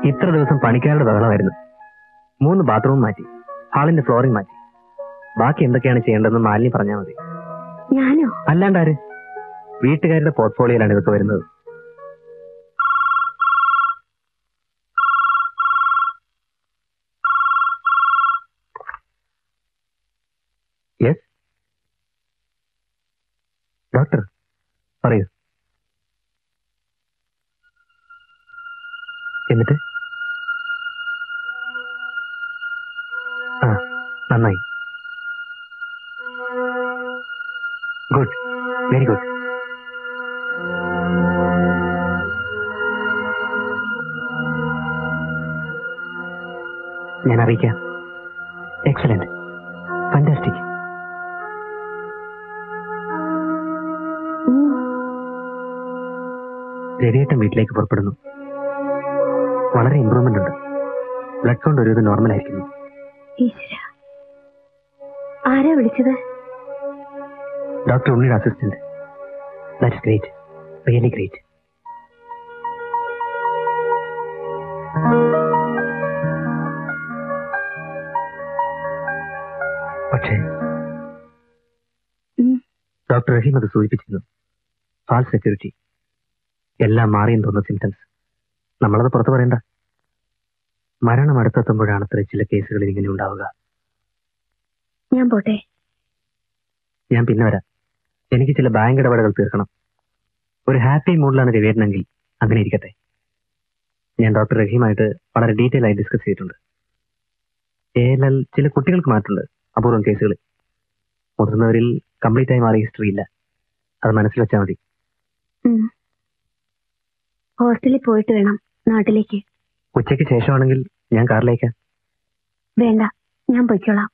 ഇത്ര ദിവസം പണിക്കാരുടെ ബഹളമായിരുന്നു മൂന്ന് ബാത്റൂം മാറ്റി ഹാളിന്റെ ഫ്ലോറിംഗ് മാറ്റി ബാക്കി എന്തൊക്കെയാണ് ചെയ്യേണ്ടതെന്ന് മാലിനി പറഞ്ഞാൽ മതി ഞാനോ അല്ലാണ്ടാര് വീട്ടുകാരുടെ പോർട്ട്ഫോളിയോയിലാണ് ഇതൊക്കെ വരുന്നത് യെസ് ഡോക്ടർ പറയൂ എന്നിട്ട് ആ നന്നായി ഗുഡ് വെരി ഗുഡ് ഞാൻ അറിയിക്കാം എക്സലന്റ് ഫാന്റാസ്റ്റിക് രവിയേട്ടൻ വീട്ടിലേക്ക് പുറപ്പെടുന്നു വളരെ ഇമ്പ്രൂവ്മെന്റ് ഉണ്ട് ബ്ലഡ് കൗണ്ട് ഒരു നോർമൽ ആയിരിക്കുന്നു ഈശ്വര ആരാ വിളിച്ചത് ഡോക്ടർ ഉണ്ണിയുടെ assistant that's great really great പക്ഷേ ഉം. ഡോക്ടർ റഹീം അത് സൂചിപ്പിച്ചിരുന്നു ഫാൾസ് സെക്യൂരിറ്റി എല്ലാം മാറിയെന്ന് തോന്നുന്ന സിംറ്റംസ് നമ്മളത് പുറത്തു പറയണ്ട മരണം അടുത്തെത്തുമ്പോഴാണ് അത്ര ചില കേസുകളിൽ ഇങ്ങനെ ഉണ്ടാവുക ഞാൻ പോട്ടെ ഞാൻ പിന്നെ വരാം എനിക്ക് ചില ബാങ്ക് ഇടപാടുകൾ തീർക്കണം ഒരു ഹാപ്പി മൂഡിലാണ് രവിയേട്ടനെങ്കിൽ അങ്ങനെ ഇരിക്കട്ടെ ഞാൻ ഡോക്ടർ റഹീമായിട്ട് വളരെ ഡീറ്റെയിൽ ആയി ഡിസ്കസ് ചെയ്തിട്ടുണ്ട് എ എൽ എൽ ചില കുട്ടികൾക്ക് മാറ്റുണ്ട് അപൂർവം കേസുകൾ മുതിർന്നവരിൽ കംപ്ലീറ്റ് ആയി മാറിയ ഹിസ്റ്ററി ഇല്ല അത് മനസ്സിൽ വെച്ചാൽ മതി ഉം. ഹോസ്റ്റലിൽ പോയിട്ട് വേണം നാട്ടിലേക്ക് ഉച്ചയ്ക്ക് ശേഷമാണെങ്കിൽ ഞാൻ കാറിലേക്കാം വേണ്ട ഞാൻ പൊയ്ക്കോളാം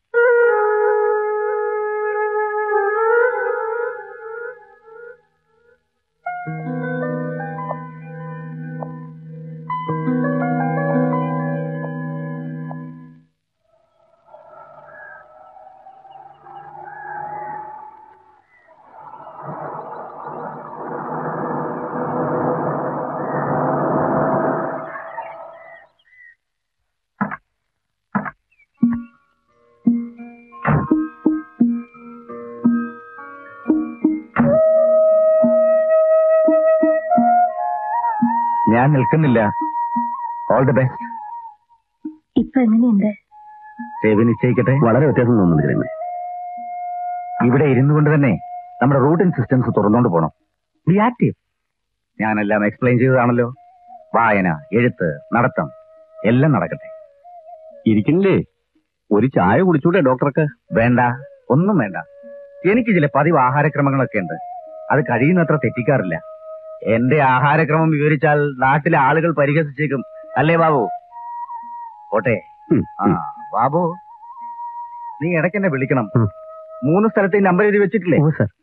ഞാൻ നിൽക്കുന്നില്ല ഓൾ ദി ബെസ്റ്റ് ഇപ്പൊ എങ്ങനെയുണ്ട് സേവി നിശ്ചയിക്കട്ടെ വളരെ വ്യത്യാസം തോന്നുന്നുണ്ട് ജനമേ ഇവിടെ ഇരുന്നു കൊണ്ട് തന്നെ നമ്മുടെ റൂട്ടിംഗ് സിസ്റ്റംസ് തുറന്നുകൊണ്ട് പോകണം ബി ആക്റ്റീവ് ഞാനെല്ലാം എക്സ്പ്ലെയിൻ ചെയ്തതാണല്ലോ വായന എഴുത്ത് നടത്തം എല്ലാം നടക്കട്ടെ ഇരിക്കുന്നില്ലേ ഒരു ചായ കുടിച്ചൂടെ ഡോക്ടർക്ക് വേണ്ട ഒന്നും വേണ്ട എനിക്ക് ചില പതിവ് ആഹാരക്രമങ്ങളൊക്കെ ഉണ്ട് അത് കഴിയുന്നത്ര തെറ്റിക്കാറില്ല എന്റെ ആഹാരക്രമം വിവരിച്ചാൽ നാട്ടിലെ ആളുകൾ പരിഹസിച്ചേക്കും അല്ലേ ബാബു പോട്ടെ ആ ബാബു നീ ഇടയ്ക്ക് എന്നെ വിളിക്കണം ഉം. മൂന്ന് സ്ഥലത്ത് നമ്പർ എഴുതി വെച്ചിട്ടില്ലേ oh sir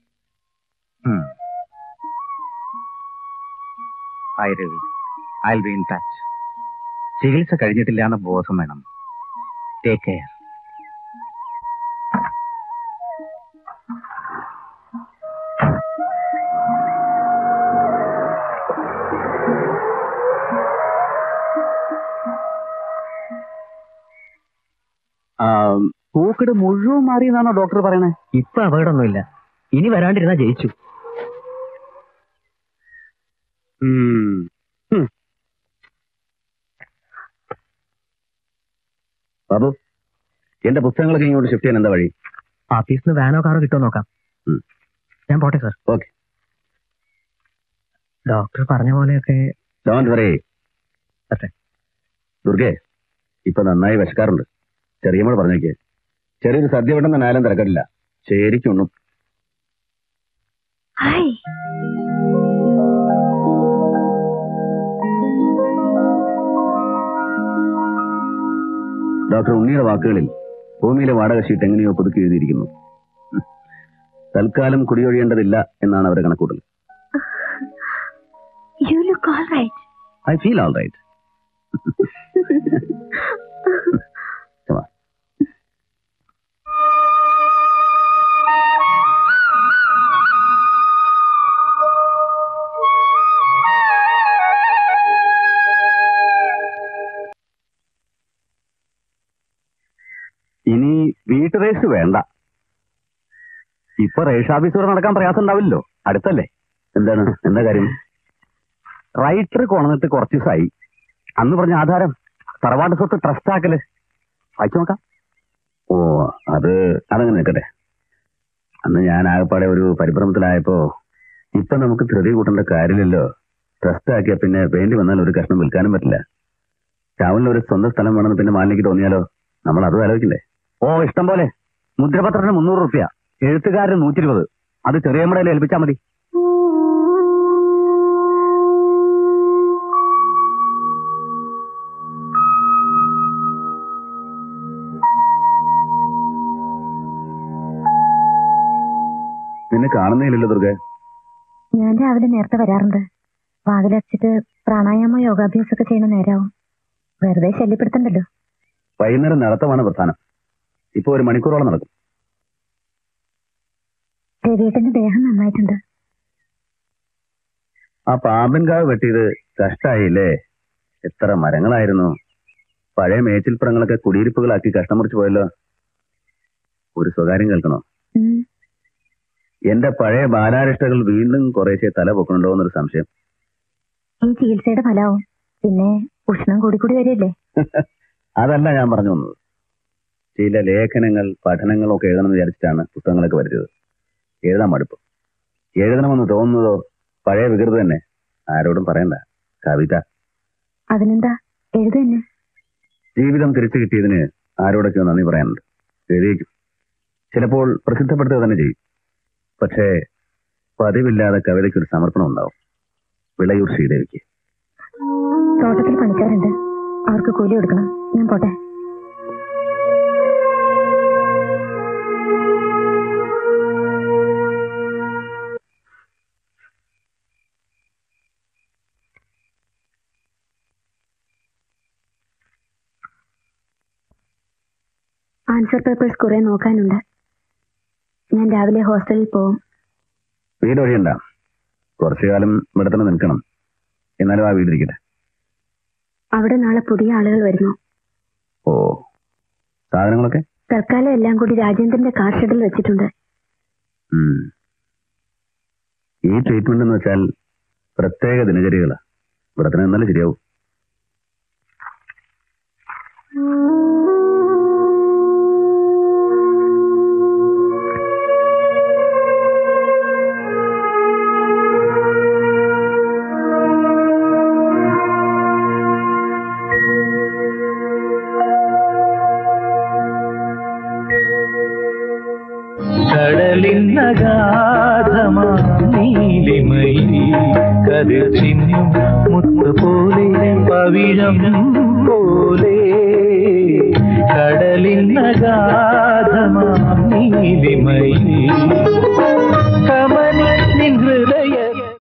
hi Ravi I be in touch ചികിത്സ കഴിഞ്ഞിട്ടില്ല എന്ന ബോധം വേണം ടേക്ക് കെയർ പൂക്കട് മുഴുവൻ മാറിയെന്നാണോ ഡോക്ടർ പറയണേ ഇപ്പൊ അപകടമൊന്നുമില്ല ഇനി വരാണ്ടിരുന്നാ ജയിച്ചു ബാബു എന്റെ പുസ്തകങ്ങളൊക്കെ ഇങ്ങോട്ട് ഷിഫ്റ്റ് ചെയ്യാൻ എന്താ വഴി ഓഫീസിൽ നിന്ന് വാനോ കാറോ കിട്ടുമോ നോക്കാം ഉം. ഞാൻ പോട്ടെ സർ ഓക്കെ ഡോക്ടർ പറഞ്ഞ പോലെയൊക്കെ ഡോണ്ട് വറേ അതെ. ദുർഗേ ഇപ്പൊ നന്നായി വിശക്കാറുണ്ട് ചെറിയമ്മോട് പറഞ്ഞേക്ക് ചെറിയൊരു സദ്യ വിടുന്ന നാലും തിരക്കില്ല ശരിക്കൊന്നും ഹായ് ഡോക്ടർ ഉണ്ണിയുടെ വാക്കുകളിൽ ഭൂമിയിലെ വാടക ഷീറ്റ് എങ്ങനെയോ പുതുക്കി എഴുതിയിരിക്കുന്നു ഉം. തൽക്കാലം കുടിയൊഴിയേണ്ടതില്ല എന്നാണ് അവരുടെ കണക്കൂട്ടൽ you look all right I feel all right race വേണ്ട ഇപ്പൊ റേസ് ഓഫീസ് വരെ നടക്കാൻ പ്രയാസം ഉണ്ടാവില്ലല്ലോ അടുത്തല്ലേ എന്താണ് എന്താ കാര്യം റൈറ്റർ കൊണന്നിട്ട് കുറച്ച് ദിവസമായി അന്ന് പറഞ്ഞ ആധാരം തറവാട് സ്വത്ത് ട്രസ്റ്റ് ആക്കല് വായിച്ചു നോക്കാം ഓ അത് അതങ്ങനെ നിൽക്കട്ടെ അന്ന് ഞാൻ ആകപ്പാടെ ഒരു പരിഭ്രമത്തിലായപ്പോ ഇപ്പൊ നമുക്ക് ധൃതി കൂട്ടേണ്ട കാര്യമില്ലല്ലോ ട്രസ്റ്റ് ആക്കിയ പിന്നെ വേണ്ടി വന്നാൽ ഒരു കഷ്ണം വിൽക്കാനും പറ്റില്ല ടൗണിൽ ഒരു സ്വന്തം സ്ഥലം വേണമെന്ന് പിന്നെ മാലിലേക്ക് തോന്നിയാലോ നമ്മൾ അതും ആലോചിക്കണ്ടേ ഓ ഇഷ്ടം പോലെ മുദ്രപത്രത്തിന് മുന്നൂറ് റുപ്യ എഴുത്തുകാരന് നൂറ്റി ഇരുപത് അത് ചെറിയമ്മടയിൽ ഏൽപ്പിച്ചാൽ മതി നിന്നെ കാണുന്നില്ലല്ലോ ദുർഗ ഞാൻ രാവിലെ നേരത്തെ വരാറുണ്ട് വാതിലടച്ചിട്ട് പ്രാണായാമ യോഗാഭ്യാസമൊക്കെ ചെയ്യുന്ന നേരാവും വെറുതെ ശല്യപ്പെടുത്തണ്ടല്ലോ വൈകുന്നേരം നടത്തമാണ് പ്രധാനം ഇപ്പൊ ഒരു മണിക്കൂറോളം നടക്കും രവിയേട്ടന്റെ ദേഹം നന്നായിട്ടുണ്ട് ആ പാമ്പൻകാവ് വെട്ടിയത് കഷ്ടായില്ലേ എത്ര മരങ്ങളായിരുന്നു പഴയ മേച്ചിൽപ്പുറങ്ങളൊക്കെ കുടിയിരിപ്പുകളാക്കി കഷ്ടം മുറിച്ചു പോയല്ലോ ഒരു സ്വകാര്യം കേൾക്കണോ ഉം. എന്റെ പഴയ ബാലാരിഷ്ടകൾ വീണ്ടും കുറേശ്ശെ തല പൊക്കണുണ്ടോ എന്നൊരു സംശയം ഈ ചികിത്സയുടെ ഫലമാവും പിന്നെ ഉഷ്ണം കൂടി കൂടി വരില്ലേ അതല്ല ഞാൻ പറഞ്ഞു വന്നത് ചില ലേഖനങ്ങൾ പഠനങ്ങളൊക്കെ എഴുതണമെന്ന് വിചാരിച്ചിട്ടാണ് പുസ്തകങ്ങളൊക്കെ വരുന്നത് എഴുതാൻ മടുപ്പ് എഴുതണമെന്ന് തോന്നുന്നതോ പഴയ വികൃതി തന്നെ ആരോടും പറയണ്ട കവിത അതിനെന്താ എഴുതു തന്നെ ജീവിതം തിരിച്ചു കിട്ടിയതിന് ആരോടൊക്കെയോ നന്ദി പറയാനുണ്ട് എഴുതിയേക്കും ചിലപ്പോൾ പ്രസിദ്ധപ്പെടുത്തുക തന്നെ ചെയ്യും പക്ഷേ പതിവില്ലാതെ കവിതയ്ക്ക് ഒരു സമർപ്പണം ഉണ്ടാവും വിളയൂർ ശ്രീദേവിക്ക് തോട്ടത്തിൽ പണിക്കാരുണ്ട് അവർക്ക് കൂലി കൊടുക്കണം ഞാൻ പോട്ടെ ആൻസർ പേപ്പേഴ്സ് കുറെ നോക്കാനുണ്ട് ഞാൻ രാവിലെ ഹോസ്റ്റലിൽ പോവും വീട് ഒഴിയണ്ട കുറച്ചു കാലം ഇവിടെ തന്നെ നിൽക്കണം എന്നാലും ആ വീടിരിക്കട്ടെ അവിടെ നാളെ പുതിയ ആളുകൾ വരുന്നു ഓ സാധനങ്ങളൊക്കെ തൽക്കാലം എല്ലാം കൂടി രാജേന്ദ്രന്റെ കാർ ഷെഡിൽ വെച്ചിട്ടുണ്ട് ഉം. ഈ ട്രീറ്റ്മെന്റ് എന്ന് വെച്ചാൽ പ്രത്യേക ദിനചര്യകളാ ഇവിടെ തന്നെ നിന്നാലും ശരിയാവും കടലിന്നഗാധമാ നീലിമയിൽ കതിർ ചിന്നും മുത്ത് പോലെ പവിഴം പോലെ കടലിന്നഗാധമാ നീലിമയിൽ കമനി നിൻ